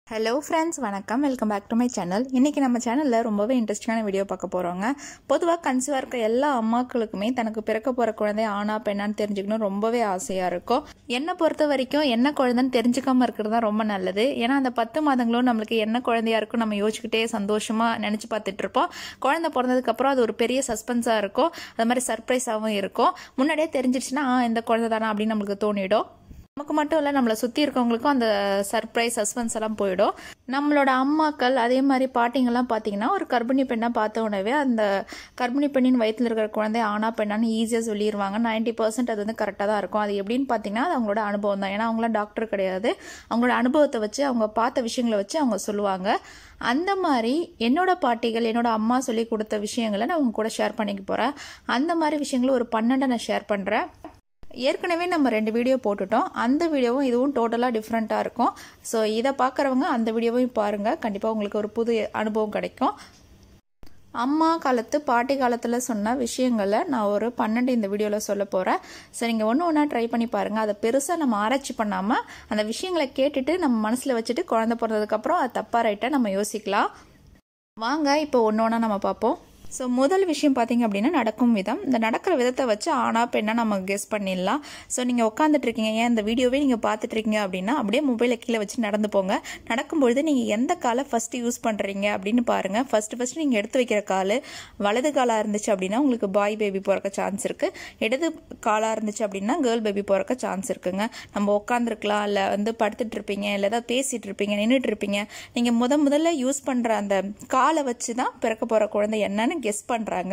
hello friends வணக்கம் welcome back to my channel இன்றைக்கி நம்ம சேனலில் ரொம்பவே இன்ட்ரெஸ்டிங்கான வீடியோ பார்க்க போகிறோங்க பொதுவாக கன்சீவாக இருக்க எல்லா அம்மாக்களுக்குமே தனக்கு பிறக்க போகிற குழந்தை ஆனா பெண்ணான்னு தெரிஞ்சுக்கணும் ரொம்பவே ஆசையாக இருக்கும் என்னை பொறுத்த வரைக்கும் என்ன குழந்தைன்னு தெரிஞ்சுக்காம இருக்கிறது தான் ரொம்ப நல்லது ஏன்னா அந்த பத்து மாதங்களும் நம்மளுக்கு என்ன குழந்தையா இருக்கும் நம்ம யோசிச்சுக்கிட்டே சந்தோஷமாக நினச்சி பார்த்துட்டு இருப்போம் குழந்தை பிறந்ததுக்கப்புறம் அது ஒரு பெரிய சஸ்பென்ஸாக இருக்கும் அது மாதிரி சர்ப்ரைஸாகவும் இருக்கும் முன்னாடியே தெரிஞ்சிடுச்சுன்னா ஆ, இந்த குழந்தை தானா அப்படின்னு நம்மளுக்கு தோணிடும் நமக்கு மட்டும் இல்லை நம்மளை சுற்றி இருக்கவங்களுக்கும் அந்த சர்ப்ரைஸ் சஸ்பென்ஸ் எல்லாம் போயிடும் நம்மளோட அம்மாக்கள் அதே மாதிரி பாட்டிங்கெல்லாம் பார்த்தீங்கன்னா ஒரு கர்ப்பிணி பெண்ணை பார்த்த உடனே அந்த கர்ப்பிணி பெண்ணின் வயிற்றில் இருக்கிற குழந்தை ஆனா பெண்ணான்னு ஈஸியாக சொல்லிடுவாங்க 90% பர்சன்ட் அது வந்து கரெக்டாக தான் இருக்கும் அது எப்படின்னு பார்த்தீங்கன்னா அது அவங்களோட அனுபவம் தான் ஏன்னா அவங்களாம் டாக்டர் கிடையாது அவங்களோட அனுபவத்தை வச்சு அவங்க பார்த்த விஷயங்களை வச்சு அவங்க சொல்லுவாங்க அந்த மாதிரி என்னோட பாட்டிகள் என்னோட அம்மா சொல்லி கொடுத்த விஷயங்களை நான் உங்க கூட ஷேர் பண்ணிக்க போகிறேன் அந்த மாதிரி விஷயங்களை ஒரு பன்னெண்டை நான் ஷேர் பண்ணுறேன் ஏற்கனவே நம்ம ரெண்டு வீடியோ போட்டுட்டோம் அந்த வீடியோவும் இதுவும் டோட்டலாக டிஃப்ரெண்ட்டாக இருக்கும் ஸோ இதை பார்க்குறவங்க அந்த வீடியோவையும் பாருங்கள் கண்டிப்பாக உங்களுக்கு ஒரு புது அனுபவம் கிடைக்கும் அம்மா காலத்து பாட்டி காலத்தில் சொன்ன விஷயங்களை நான் ஒரு பன்னெண்டு இந்த வீடியோவில் சொல்ல போகிறேன் ஸோ நீங்கள் ஒன்று ஒன்றா ட்ரை பண்ணி பாருங்கள் அதை பெருசாக நம்ம ஆராய்ச்சி பண்ணாமல் அந்த விஷயங்களை கேட்டுட்டு நம்ம மனசில் வச்சுட்டு குழந்தை பிறந்ததுக்கப்புறம் அது தப்பாக ரைட்டாக நம்ம யோசிக்கலாம் வாங்க இப்போ ஒன்று ஒன்றா நம்ம பார்ப்போம் ஸோ முதல் விஷயம் பார்த்தீங்க அப்படின்னா நடக்கும் விதம் இந்த நடக்கிற விதத்தை வச்சு ஆனா பெண்ணா நம்ம கெஸ் பண்ணிடலாம் ஸோ நீங்கள் உட்காந்துட்டு இருக்கீங்க ஏன் இந்த வீடியோவே நீங்கள் பார்த்துட்டு இருக்கீங்க அப்படின்னா அப்படியே மொபைலை கீழே வச்சு நடந்து போங்க நடக்கும்பொழுது நீங்கள் எந்த காலை ஃபஸ்ட்டு யூஸ் பண்ணுறீங்க அப்படின்னு பாருங்கள் ஃபஸ்ட்டு ஃபஸ்ட்டு நீங்கள் எடுத்து வைக்கிற கால் வலது காலாக இருந்துச்சு அப்படின்னா உங்களுக்கு பாய் பேபி பிறக்க சான்ஸ் இருக்குது இடது காலாக இருந்துச்சு அப்படின்னா கேர்ள் பேபி பிறக்க சான்ஸ் இருக்குங்க நம்ம உட்காந்துருக்கலாம் இல்லை வந்து படுத்துட்டு இருப்பீங்க இல்லை ஏதாவது பேசிகிட்டு இருப்பீங்க நின்றுட்டு இருப்பீங்க நீங்கள் முத முதல்ல யூஸ் பண்ணுற அந்த காலை வச்சு தான் பிறக்க போகிற குழந்தை என்னன்னு கெஸ் பண்ணுறாங்க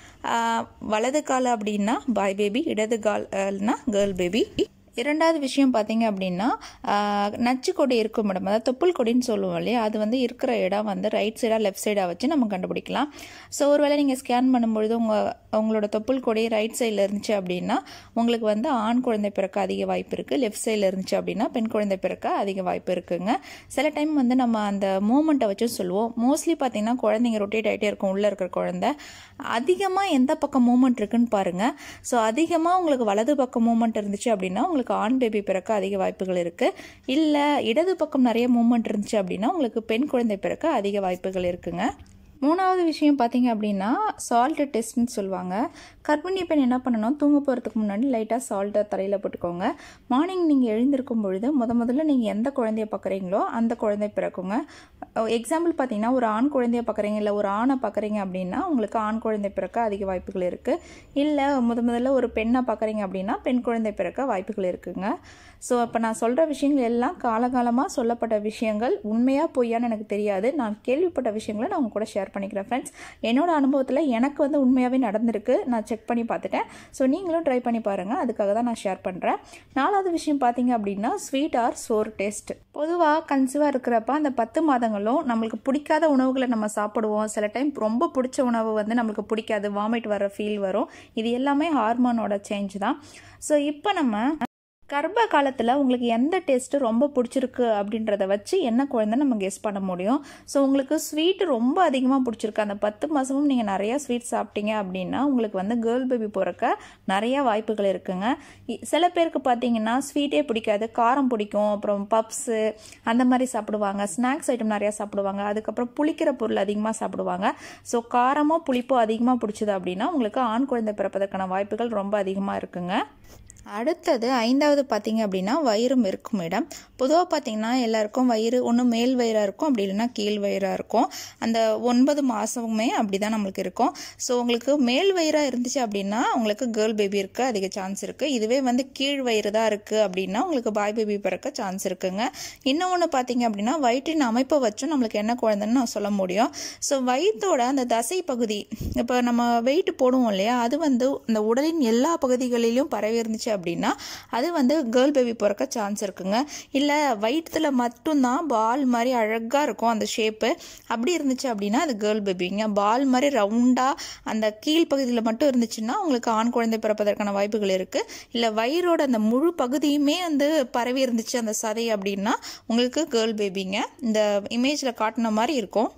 வலது கால் அப்படின்னா பாய் பேபி இடது கால்னா கேர்ள் பேபி இரண்டாவது விஷயம் பார்த்தீங்க அப்படின்னா ஆஹ், நச்சு கொடி இருக்கும் மேடம் அதாவது தொப்புள் கொடின்னு சொல்லுவோம் இல்லையா அது வந்து இருக்கிற இடம் வந்து ரைட் சைடாக லெஃப்ட் சைடாக வச்சு நம்ம கண்டுபிடிக்கலாம் ஸோ ஒருவேளை நீங்கள் ஸ்கேன் பண்ணும்பொழுது உங்கள் உங்களோட தொப்புள் கொடி ரைட் சைடில் இருந்துச்சு அப்படின்னா உங்களுக்கு வந்து ஆண் குழந்தை பிறக்க அதிக வாய்ப்பு இருக்குது லெஃப்ட் சைடில் இருந்துச்சு அப்படின்னா பெண் குழந்தை பிறக்க அதிக வாய்ப்பு இருக்குங்க சில டைம் வந்து நம்ம அந்த மூமெண்ட்டை வச்சும் சொல்லுவோம் மோஸ்ட்லி பார்த்தீங்கன்னா குழந்தைங்க ரொட்டேட் ஆகிட்டே இருக்கும் உள்ளே இருக்கிற குழந்தை அதிகமாக எந்த பக்கம் மூமெண்ட் இருக்குன்னு பாருங்கள் ஸோ அதிகமாக உங்களுக்கு வலது பக்கம் மூமெண்ட் இருந்துச்சு அப்படின்னா உங்களுக்கு ஆண் பேபி பிறக்க அதிக வாய்ப்புகள் இருக்குது இல்லை இடது பக்கம் நிறைய மூமெண்ட் இருந்துச்சு அப்படின்னா உங்களுக்கு பெண் குழந்தை பிறக்க அதிக வாய்ப்புகள் இருக்குங்க மூணாவது விஷயம் பார்த்தீங்க அப்படின்னா சால்ட்டு டெஸ்ட்னு சொல்லுவாங்க கர்ப்பிணி பெண் என்ன பண்ணணும் தூங்க போகிறதுக்கு முன்னாடி லைட்டாக சால்ட்டை தலையில் போட்டுக்கோங்க மார்னிங் நீங்கள் எழுந்திருக்கும் பொழுது முத முதல்ல நீங்கள் எந்த குழந்தைய பார்க்குறீங்களோ அந்த குழந்தை பிறக்குங்க எக்ஸாம்பிள் பார்த்தீங்கன்னா ஒரு ஆண் குழந்தைய பார்க்குறீங்க இல்லை ஒரு ஆணை பார்க்குறீங்க அப்படின்னா உங்களுக்கு ஆண் குழந்தை பிறக்க அதிக வாய்ப்புகள் இருக்குது இல்லை முத முதல்ல ஒரு பெண்ணை பார்க்குறீங்க அப்படின்னா பெண் குழந்தை பிறக்க வாய்ப்புகள் இருக்குங்க ஸோ அப்போ நான் சொல்கிற விஷயங்கள் எல்லாம் காலகாலமாக சொல்லப்பட்ட விஷயங்கள் உண்மையாக பொய்யான்னு எனக்கு தெரியாது நான் கேள்விப்பட்ட விஷயங்களை நான் உங்க கூட ஷேர் பண்ணிக்கிறேன் ஃப்ரெண்ட்ஸ் என்னோட அனுபவத்தில் எனக்கு வந்து உண்மையாகவே நடந்திருக்கு நான் செக் பண்ணி பார்த்துட்டேன் ஸோ நீங்களும் ட்ரை பண்ணி பாருங்கள் அதுக்காக தான் நான் ஷேர் பண்ணுறேன் நாலாவது விஷயம் பார்த்தீங்க அப்படின்னா ஸ்வீட் ஆர் சோர் டேஸ்ட் பொதுவாக கன்சீவாக இருக்கிறப்ப அந்த பத்து மாதங்களும் நம்மளுக்கு பிடிக்காத உணவுகளை நம்ம சாப்பிடுவோம் சில டைம் ரொம்ப பிடிச்ச உணவு வந்து நம்மளுக்கு பிடிக்காது வாமிட் வர ஃபீல் வரும் இது எல்லாமே ஹார்மோனோட சேஞ்ச் தான் ஸோ இப்போ நம்ம கர்ப்ப காலத்தில் உங்களுக்கு எந்த டேஸ்ட்டு ரொம்ப பிடிச்சிருக்கு அப்படின்றத வச்சு என்ன குழந்தை நம்ம கெஸ் பண்ண முடியும் ஸோ உங்களுக்கு ஸ்வீட் ரொம்ப அதிகமாக பிடிச்சிருக்கு அந்த பத்து மாதமும் நீங்கள் நிறையா ஸ்வீட் சாப்பிட்டீங்க அப்படின்னா உங்களுக்கு வந்து கேர்ள் பேபி பிறக்க நிறையா வாய்ப்புகள் இருக்குங்க இ- சில பேருக்கு பார்த்தீங்கன்னா ஸ்வீட்டே பிடிக்காது காரம் பிடிக்கும் அப்புறம் பப்ஸு அந்த மாதிரி சாப்பிடுவாங்க ஸ்நாக்ஸ் ஐட்டம் நிறையா சாப்பிடுவாங்க அதுக்கப்புறம் புளிக்கிற பொருள் அதிகமாக சாப்பிடுவாங்க ஸோ காரமோ புளிப்போ அதிகமாக பிடிச்சது அப்படின்னா உங்களுக்கு ஆண் குழந்தை பிறப்பதற்கான வாய்ப்புகள் ரொம்ப அதிகமாக இருக்குங்க அடுத்தது ஐந்தாவது பார்த்தீங்க அப்படின்னா வயிறும் இருக்கும் இடம் பொதுவாக பார்த்தீங்கன்னா எல்லாருக்கும் வயிறு ஒன்று மேல் வயிறாக இருக்கும் அப்படி இல்லைன்னா கீழ் வயிறாக இருக்கும் அந்த ஒன்பது மாதமுமே அப்படி தான் நம்மளுக்கு இருக்கும் ஸோ உங்களுக்கு மேல் வயிறாக இருந்துச்சு அப்படின்னா உங்களுக்கு கேர்ள் பேபி இருக்க அதிக சான்ஸ் இருக்குது இதுவே வந்து கீழ் வயிறு தான் இருக்குது அப்படின்னா உங்களுக்கு பாய் பேபி பிறக்க சான்ஸ் இருக்குங்க இன்னொன்று பார்த்தீங்க அப்படின்னா வயிற்றின் அமைப்பை வச்சும் நம்மளுக்கு என்ன குழந்தைன்னு நான் சொல்ல முடியும் ஸோ வயிற்றோட அந்த தசை பகுதி இப்போ நம்ம வெயிட் போடுவோம் இல்லையா அது வந்து இந்த உடலின் எல்லா பகுதிகளிலும் பரவி இருந்துச்சு அப்படின்னா அது வந்து கேர்ள் பேபி பிறக்க சான்ஸ் இருக்குங்க இல்லை வயிற்றுல மட்டும்தான் பால் மாதிரி அழகாக இருக்கும் அந்த ஷேப்பு அப்படி இருந்துச்சு அப்படின்னா அது கேர்ள் பேபிங்க பால் மாதிரி ரவுண்டாக அந்த கீழ்ப்பகுதியில் மட்டும் இருந்துச்சுன்னா உங்களுக்கு ஆண் குழந்தை பிறப்பதற்கான வாய்ப்புகள் இருக்குது இல்லை வயிறோட அந்த முழு பகுதியுமே வந்து பரவி இருந்துச்சு அந்த சதை அப்படின்னா உங்களுக்கு கேர்ள் பேபிங்க இந்த இமேஜில் காட்டின மாதிரி இருக்கும்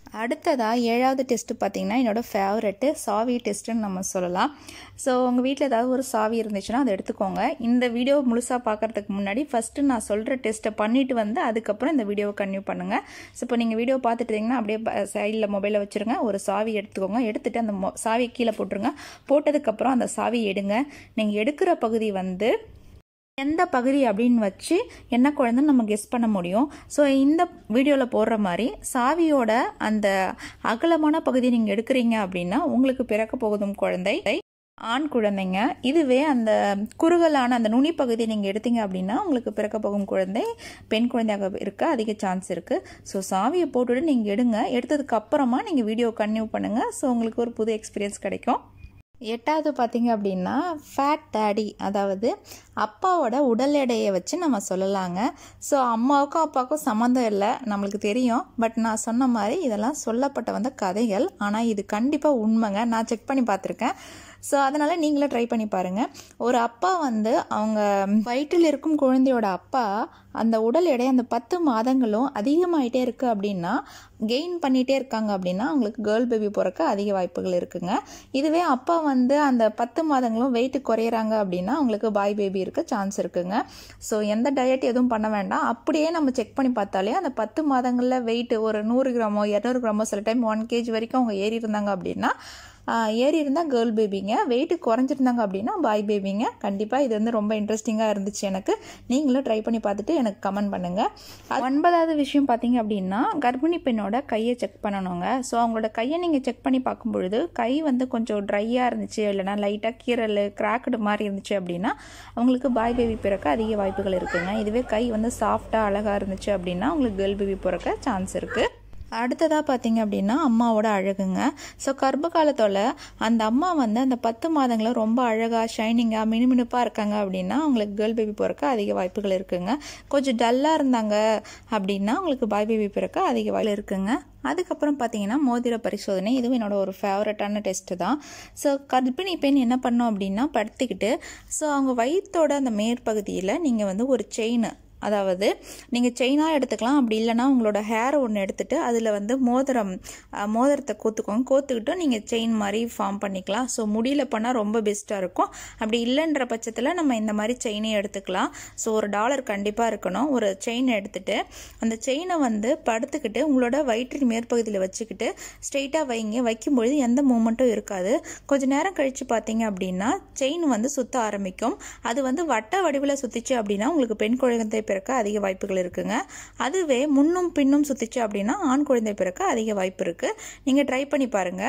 அடுத்ததாக ஏழாவது டெஸ்ட்டு பார்த்தீங்கன்னா என்னோடய ஃபேவரெட்டு சாவி டெஸ்ட்டுன்னு நம்ம சொல்லலாம் ஸோ உங்கள் வீட்டில் ஏதாவது ஒரு சாவி இருந்துச்சுன்னா அதை எடுத்துக்கோங்க இந்த வீடியோ முழுசாக பார்க்குறதுக்கு முன்னாடி ஃபஸ்ட்டு நான் சொல்கிற டெஸ்ட்டை பண்ணிவிட்டு வந்து அதுக்கப்புறம் இந்த வீடியோவை கன்டினியூ பண்ணுங்கள் ஸோ இப்போ நீங்கள் வீடியோ பார்த்துட்டு இருந்தீங்கன்னா அப்படியே சைடில் மொபைலில் வச்சுருங்க ஒரு சாவி எடுத்துக்கோங்க எடுத்துகிட்டு அந்த மொ சாவியை கீழே போட்டுருங்க போட்டதுக்கப்புறம் அந்த சாவி எடுங்க நீங்கள் எடுக்கிற பகுதி வந்து எந்த பகுதி அப்படின்னு வச்சு என்ன குழந்தைன்னு நம்ம கெஸ் பண்ண முடியும் ஸோ இந்த வீடியோவில் போடுற மாதிரி சாவியோட அந்த அகலமான பகுதி நீங்கள் எடுக்கிறீங்க அப்படின்னா உங்களுக்கு பிறக்க போகுதும் குழந்தை ஆண் குழந்தைங்க இதுவே அந்த குறுகலான அந்த நுனி பகுதி நீங்கள் எடுத்தீங்க அப்படின்னா உங்களுக்கு பிறக்க போகும் குழந்தை பெண் குழந்தையாக இருக்க அதிக சான்ஸ் இருக்குது ஸோ சாவியை போட்டுவிட்டு நீங்கள் எடுங்க எடுத்ததுக்கு அப்புறமா நீங்கள் வீடியோ கன்டினியூ பண்ணுங்கள் ஸோ உங்களுக்கு ஒரு புது எக்ஸ்பீரியன்ஸ் கிடைக்கும் எட்டாவது பார்த்தீங்க அப்படின்னா ஃபேட் டேடி அதாவது அப்பாவோட உடல் எடையை வச்சு நம்ம சொல்லலாங்க ஸோ அம்மாவுக்கும் அப்பாவுக்கும் சம்மந்தம் இல்லை நம்மளுக்கு தெரியும் பட் நான் சொன்ன மாதிரி இதெல்லாம் சொல்லப்பட்ட வந்த கதைகள் ஆனால் இது கண்டிப்பாக உண்மைங்க நான் செக் பண்ணி பார்த்துருக்கேன் ஸோ அதனால் நீங்களே ட்ரை பண்ணி பாருங்கள் ஒரு அப்பா வந்து அவங்க வயிற்றில் இருக்கும் குழந்தையோட அப்பா அந்த உடல் எடை அந்த பத்து மாதங்களும் அதிகமாயிட்டே இருக்குது அப்படின்னா கெயின் பண்ணிகிட்டே இருக்காங்க அப்படின்னா அவங்களுக்கு கேர்ள் பேபி பிறக்க அதிக வாய்ப்புகள் இருக்குங்க இதுவே அப்பா வந்து அந்த பத்து மாதங்களும் வெயிட் குறையிறாங்க அப்படின்னா அவங்களுக்கு பாய் பேபி இருக்க சான்ஸ் இருக்குங்க ஸோ எந்த டயட் எதுவும் பண்ண வேண்டாம் அப்படியே நம்ம செக் பண்ணி பார்த்தாலே அந்த பத்து மாதங்களில் வெயிட் ஒரு நூறு கிராமோ இரநூறு கிராமோ சில டைம் ஒன் கேஜி வரைக்கும் அவங்க ஏறி இருந்தாங்க அப்படின்னா ஏறி இருந்தால் கேர்ள் பேபிங்க வெயிட் குறைஞ்சிருந்தாங்க அப்படின்னா பாய் பேபிங்க கண்டிப்பாக இது வந்து ரொம்ப இன்ட்ரெஸ்டிங்காக இருந்துச்சு எனக்கு நீங்களும் ட்ரை பண்ணி பார்த்துட்டு எனக்கு கமெண்ட் பண்ணுங்கள் ஒன்பதாவது விஷயம் பார்த்தீங்க அப்படின்னா கர்ப்பிணி பெண்ணோட கையை செக் பண்ணணுங்க ஸோ அவங்களோட கையை நீங்கள் செக் பண்ணி பார்க்கும் பொழுது கை வந்து கொஞ்சம் ட்ரையாக இருந்துச்சு இல்லைனா லைட்டாக கீரல் கிராக்கடு மாதிரி இருந்துச்சு அப்படின்னா அவங்களுக்கு பாய் பேபி பிறக்க அதிக வாய்ப்புகள் இருக்குங்க இதுவே கை வந்து சாஃப்டாக அழகாக இருந்துச்சு அப்படின்னா அவங்களுக்கு கேர்ள் பேபி பிறக்க சான்ஸ் இருக்குது அடுத்ததாக பார்த்தீங்க அப்படின்னா அம்மாவோட அழகுங்க ஸோ கர்ப்ப காலத்தோட அந்த அம்மா வந்து அந்த பத்து மாதங்களில் ரொம்ப அழகாக ஷைனிங்காக மினுமினுப்பாக இருக்காங்க அப்படின்னா அவங்களுக்கு கேர்ள் பேபி பிறக்க அதிக வாய்ப்புகள் இருக்குங்க கொஞ்சம் டல்லாக இருந்தாங்க அப்படின்னா அவங்களுக்கு பாய் பேபி பிறக்க அதிக வாய்ப்பு இருக்குங்க அதுக்கப்புறம் பார்த்தீங்கன்னா மோதிர பரிசோதனை இதுவும் என்னோட ஒரு ஃபேவரட்டான டெஸ்ட்டு தான் ஸோ கர்ப்பிணி பெண் என்ன பண்ணோம் அப்படின்னா படுத்துக்கிட்டு ஸோ அவங்க வயிற்றோட அந்த மேற்பகுதியில் நீங்கள் வந்து ஒரு செயின் அதாவது நீங்கள் செயினாக எடுத்துக்கலாம் அப்படி இல்லைனா உங்களோட ஹேர் ஒன்று எடுத்துகிட்டு அதில் வந்து மோதிரம் மோதிரத்தை கோத்துக்கோங்க கோத்துக்கிட்டு நீங்கள் செயின் மாதிரி ஃபார்ம் பண்ணிக்கலாம் ஸோ முடியல பண்ணால் ரொம்ப பெஸ்ட்டாக இருக்கும் அப்படி இல்லைன்ற பட்சத்தில் நம்ம இந்த மாதிரி செயினே எடுத்துக்கலாம் ஸோ ஒரு டாலர் கண்டிப்பாக இருக்கணும் ஒரு செயின் எடுத்துகிட்டு அந்த செயினை வந்து படுத்துக்கிட்டு உங்களோட வயிற்றின் மேற்பகுதியில் வச்சுக்கிட்டு ஸ்ட்ரெயிட்டாக வைங்க வைக்கும்பொழுது எந்த மூமெண்ட்டும் இருக்காது கொஞ்சம் நேரம் கழித்து பார்த்தீங்க அப்படின்னா செயின் வந்து சுற்ற ஆரம்பிக்கும் அது வந்து வட்ட வடிவில் சுற்றிச்சு அப்படின்னா உங்களுக்கு பெண் குழந்தை பிறக்க அதிக வாய்ப்புகள் இருக்குங்க அதுவே முன்னும் பின்னும் சுத்திச்சு அப்படின்னா ஆண் குழந்தை பிறக்க அதிக வாய்ப்பு இருக்கு நீங்க ட்ரை பண்ணி பாருங்க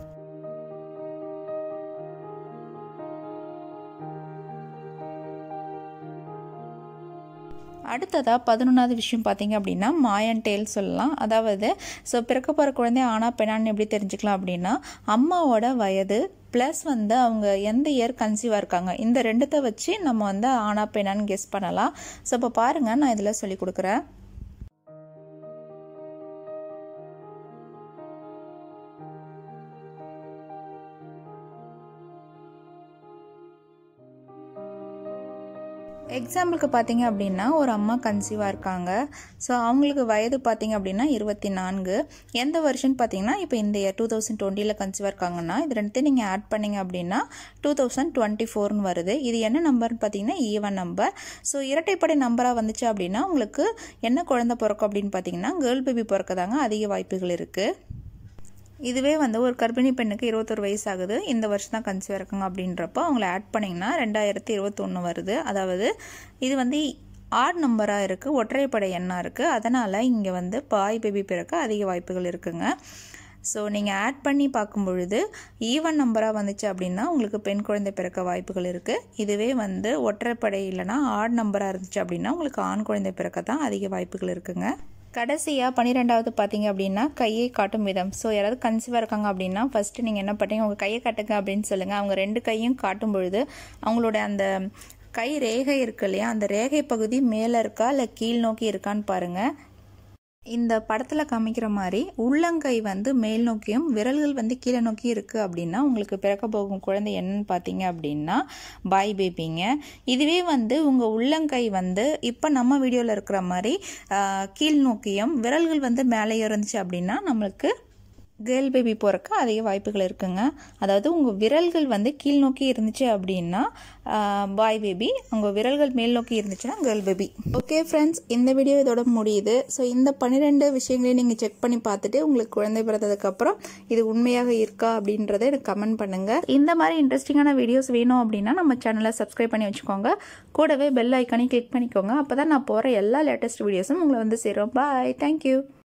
அடுத்ததாக பதினொன்றாவது விஷயம் பார்த்தீங்க அப்படின்னா மாயன் டேல் சொல்லலாம் அதாவது ஸோ பிறக்க போகிற குழந்தை ஆனா பெண்ணான்னு எப்படி தெரிஞ்சுக்கலாம் அப்படின்னா அம்மாவோட வயது ப்ளஸ் வந்து அவங்க எந்த இயர் கன்சீவாக இருக்காங்க இந்த ரெண்டுத்தை வச்சு நம்ம வந்து ஆனா பெண்ணான்னு கெஸ் பண்ணலாம் ஸோ இப்போ பாருங்கள் நான் இதில் சொல்லி கொடுக்குறேன் எக்ஸாம்பிளுக்கு பார்த்தீங்க அப்படின்னா ஒரு அம்மா கன்சீவாக இருக்காங்க ஸோ அவங்களுக்கு வயது பார்த்தீங்க அப்படின்னா இருபத்தி நான்கு எந்த வருஷன் பார்த்தீங்கன்னா இப்போ இந்த இயர் டூ தௌசண்ட் டுவெண்ட்டியில் கன்சீவாக இருக்காங்கன்னா இது ரெண்டுத்தையும் நீங்கள் ஆட் பண்ணிங்க அப்படின்னா டூ தௌசண்ட் டுவெண்ட்டி ஃபோர்னு வருது இது என்ன நம்பர்னு பார்த்தீங்கன்னா ஈவன் நம்பர் ஸோ இரட்டைப்படை நம்பராக வந்துச்சு அப்படின்னா உங்களுக்கு என்ன குழந்தை பிறக்கும் அப்படின்னு பார்த்தீங்கன்னா கேர்ள் பேபி பிறக்கதாங்க அதிக வாய்ப்புகள் இருக்குது இதுவே வந்து ஒரு கர்ப்பிணி பெண்ணுக்கு இருபத்தொரு வயசு ஆகுது இந்த வருஷம் தான் கன்சீவ் இருக்காங்க அப்படின்றப்போ அவங்கள ஆட் பண்ணிங்கன்னா ரெண்டாயிரத்தி இருபத்தொன்று வருது அதாவது இது வந்து ஆட் நம்பராக இருக்குது ஒற்றைப்படை எண்ணாக இருக்குது அதனால் இங்கே வந்து பாய் பேபி பிறக்க அதிக வாய்ப்புகள் இருக்குங்க ஸோ நீங்கள் ஆட் பண்ணி பார்க்கும் பொழுது ஈவன் நம்பராக வந்துச்சு அப்படின்னா உங்களுக்கு பெண் குழந்தை பிறக்க வாய்ப்புகள் இருக்குது இதுவே வந்து ஒற்றைப்படை இல்லைனா ஆட் நம்பராக இருந்துச்சு அப்படின்னா உங்களுக்கு ஆண் குழந்தை பிறக்க தான் அதிக வாய்ப்புகள் இருக்குங்க கடைசியாக பன்னிரெண்டாவது பார்த்தீங்க அப்படின்னா கையை காட்டும் விதம் ஸோ யாராவது கன்சீவாக இருக்காங்க அப்படின்னா ஃபஸ்ட்டு நீங்கள் என்ன பண்ணீங்க உங்கள் கையை காட்டுங்க அப்படின்னு சொல்லுங்கள் அவங்க ரெண்டு கையும் காட்டும் பொழுது அவங்களோட அந்த கை ரேகை இருக்கு இல்லையா அந்த ரேகை பகுதி மேலே இருக்கா இல்லை கீழ் நோக்கி இருக்கான்னு பாருங்கள் இந்த படத்தில் காமிக்கிற மாதிரி உள்ளங்கை வந்து மேல் நோக்கியும் விரல்கள் வந்து கீழே நோக்கி இருக்குது அப்படின்னா உங்களுக்கு பிறக்க போகும் குழந்தை என்னன்னு பார்த்தீங்க அப்படின்னா பாய் பேபிங்க இதுவே வந்து உங்கள் உள்ளங்கை வந்து இப்போ நம்ம வீடியோவில் இருக்கிற மாதிரி கீழ் நோக்கியும் விரல்கள் வந்து மேலே இருந்துச்சு அப்படின்னா நம்மளுக்கு கேர்ள் பேபி பிறக்க அதிக வாய்ப்புகள் இருக்குங்க அதாவது உங்கள் விரல்கள் வந்து கீழ் நோக்கி இருந்துச்சு அப்படின்னா பாய் பேபி உங்கள் விரல்கள் மேல் நோக்கி இருந்துச்சுன்னா கேர்ள் பேபி ஓகே ஃப்ரெண்ட்ஸ் இந்த வீடியோ இதோட முடியுது ஸோ இந்த பன்னிரெண்டு விஷயங்களையும் நீங்கள் செக் பண்ணி பார்த்துட்டு உங்களுக்கு குழந்தை பிறந்ததுக்கப்புறம் இது உண்மையாக இருக்கா அப்படின்றத எனக்கு கமெண்ட் பண்ணுங்கள் இந்த மாதிரி இன்ட்ரெஸ்டிங்கான வீடியோஸ் வேணும் அப்படின்னா நம்ம சேனலை சப்ஸ்கிரைப் பண்ணி வச்சுக்கோங்க கூடவே பெல் ஐக்கானையும் கிளிக் பண்ணிக்கோங்க அப்போ தான் நான் போகிற எல்லா லேட்டஸ்ட் வீடியோஸும் உங்களை வந்து சேரும் பாய் தேங்க்யூ